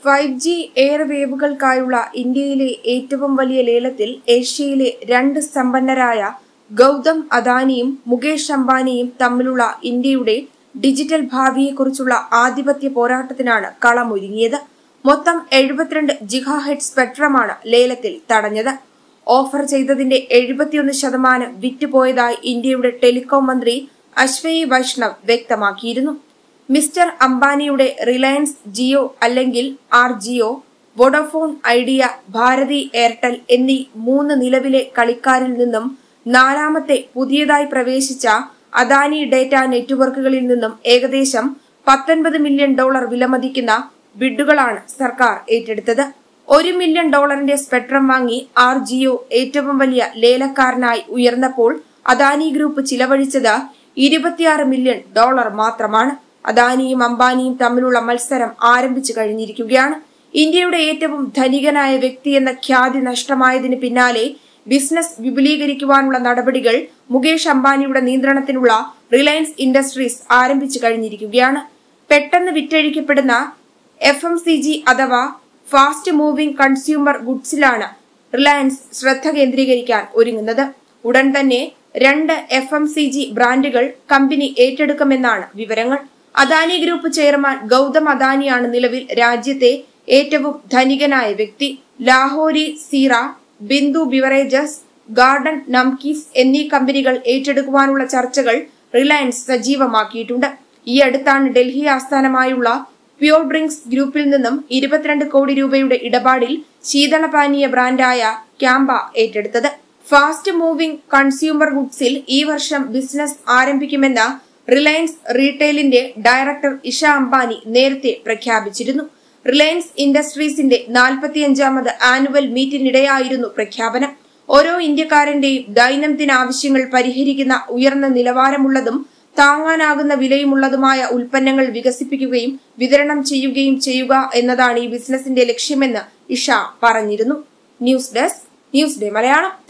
five G air വേവുകൾക്കായുള്ള ഇന്ത്യയിലെ ഏറ്റവും വലിയ ലേലത്തിൽ ഏഷ്യയിലെ രണ്ട് സമ്പന്നരായ ഗൗതം അദാനിയും മുകേഷ് അംബാനിയും തമ്മിലുള്ള ഇന്ത്യയുടെ ഡിജിറ്റൽ ഭാവിയെക്കുറിച്ചുള്ള ആധിപത്യ പോരാട്ടത്തിനാണ് കളമൊരുങ്ങിയത് മൊത്തം എഴുപത്തിരണ്ട് ജിഗാഹെഡ് സ്പെക്ട്രമാണ് ലേലത്തിൽ തടഞ്ഞത് ഓഫർ ചെയ്തതിന്റെ എഴുപത്തിയൊന്ന് ശതമാനം വിറ്റുപോയതായി ഇന്ത്യയുടെ ടെലികോം മന്ത്രി അശ്വനി വൈഷ്ണവ് വ്യക്തമാക്കിയിരുന്നു മിസ്റ്റർ അംബാനിയുടെ റിലയൻസ് ജിയോ അല്ലെങ്കിൽ R Jio Vodafone Idea Bharti Airtel എന്നീ മൂന്ന് നിലവിലെ കളിക്കാരിൽ നിന്നും നാലാമത്തെ പുതിയതായി പ്രവേശിച്ച അദാനി ഡേറ്റ നെറ്റ്വർക്കുകളിൽ നിന്നും ഏകദേശം പത്തൊൻപത് മില്യൺ ഡോളർ വിലമതിക്കുന്ന ബിഡുകളാണ് സർക്കാർ ഏറ്റെടുത്തത് ഒരു മില്യൺ ഡോളറിന്റെ സ്പെക്ട്രം വാങ്ങി ആർ ജിയോ ഏറ്റവും വലിയ ലേലക്കാരനായി ഉയർന്നപ്പോൾ അദാനി ഗ്രൂപ്പ് ചിലവഴിച്ചത് ഇരുപത്തിയാറ് മില്യൺ ഡോളർ മാത്രമാണ് അദാനിയും അംബാനിയും തമ്മിലുള്ള മത്സരം ആരംഭിച്ചു കഴിഞ്ഞിരിക്കുകയാണ് ഇന്ത്യയുടെ ഏറ്റവും ധനികനായ വ്യക്തി എന്ന ഖ്യാതി നഷ്ടമായതിന് പിന്നാലെ ബിസിനസ് വിപുലീകരിക്കുവാനുള്ള നടപടികൾ മുകേഷ് അംബാനിയുടെ നിയന്ത്രണത്തിലുള്ള റിലയൻസ് ഇൻഡസ്ട്രീസ് ആരംഭിച്ചു കഴിഞ്ഞിരിക്കുകയാണ് പെട്ടെന്ന് വിറ്റഴിക്കപ്പെടുന്ന എഫ് എം സി ജി അഥവാ ഫാസ്റ്റ് മൂവിംഗ് കൺസ്യൂമർ ഗുഡ്സിലാണ് റിലയൻസ് ശ്രദ്ധ കേന്ദ്രീകരിക്കാൻ ഒരുങ്ങുന്നത് ഉടൻ തന്നെ രണ്ട് എഫ് എം സി ജി ബ്രാൻഡുകൾ കമ്പനി ഏറ്റെടുക്കുമെന്നാണ് വിവരങ്ങൾ അദാനി ഗ്രൂപ്പ് ചെയർമാൻ ഗൗതം അദാനിയാണ് നിലവിൽ രാജ്യത്തെ ഏറ്റവും ധനികനായ വ്യക്തി ലാഹോരി സീറ ബിന്ദു ബിവറേജസ് ഗാർഡൻ നംകീസ് എന്നീ കമ്പനികൾ ഏറ്റെടുക്കുവാനുള്ള ചർച്ചകൾ റിലയൻസ് സജീവമാക്കിയിട്ടുണ്ട് ഈ അടുത്താണ് ഡൽഹി ആസ്ഥാനമായുള്ള പ്യൂർ ഡ്രിങ്ക്സ് ഗ്രൂപ്പിൽ നിന്നും ഇരുപത്തിരണ്ട് കോടി രൂപയുടെ ഇടപാടിൽ ശീതളപാനീയ ബ്രാൻഡായ ക്യാമ്പ ഏറ്റെടുത്തത് ഫാസ്റ്റ് മൂവിംഗ് കൺസ്യൂമർ ഗുഡ്സിൽ ഈ വർഷം ബിസിനസ് ആരംഭിക്കുമെന്ന് റിലയൻസ് റീറ്റെയിലിന്റെ ഡയറക്ടർ ഇഷ അംബാനി നേരത്തെ പ്രഖ്യാപിച്ചിരുന്നു റിലയൻസ് ഇൻഡസ്ട്രീസിന്റെ നാൽപ്പത്തിയഞ്ചാമത് ആനുവൽ മീറ്റിനിടെയായിരുന്നു പ്രഖ്യാപനം ഓരോ ഇന്ത്യക്കാരന്റെയും ദൈനംദിന ആവശ്യങ്ങൾ പരിഹരിക്കുന്ന ഉയർന്ന നിലവാരമുള്ളതും താങ്ങാനാകുന്ന വിലയുമുള്ളതുമായ ഉൽപ്പന്നങ്ങൾ വികസിപ്പിക്കുകയും വിതരണം ചെയ്യുകയും ചെയ്യുക എന്നതാണ് ഈ ബിസിനസിന്റെ ലക്ഷ്യമെന്ന് ഇഷ പറഞ്ഞിരുന്നു news desk news day Malayalam